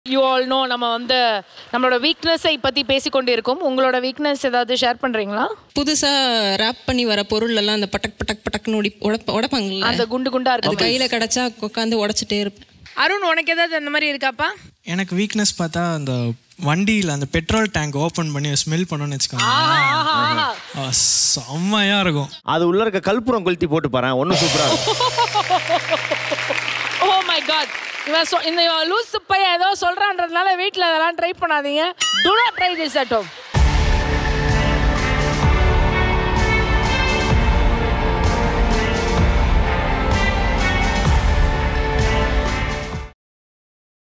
you all know நம்ம வந்து நம்மளோட வீக்னஸை பற்றி பேசிக்கொண்டு இருக்கோம் உங்களோட வீக்னஸ் ஏதாவது ஷேர் பண்ணுறீங்களா புதுசா ரேப் பண்ணி வர பொருள் எல்லாம் அந்த பட்டக் பட்டக் பட்டக்னு உடி உடப்ப உடப்பாங்கல்ல அந்த குண்டு குண்டா அது இருக்கு கையில கிடைச்சா உட்காந்து உடைச்சிட்டே இருப்பேன் அருண் உனக்கு ஏதாவது அந்த மாதிரி இருக்காப்பா எனக்கு வீக்னஸ் பார்த்தா அந்த வண்டியில் அந்த பெட்ரோல் டேங்க் ஓப்பன் பண்ணி ஸ்மெல் பண்ணோன்னு வச்சுக்கோங்க ஆ, செம்மையா இருக்கும் அது உள்ள இருக்க கல்புரம் கொளுத்தி போட்டு பாரு ஒன்றும் சூப்பரா இருக்கும் ஓ மை காட் இவன் சொ- இந்த லூஸ் பையன் ஏதோ சொல்றான்றதுனால வீட்டில் அதெல்லாம் ட்ரை பண்ணாதீங்க do not try this at home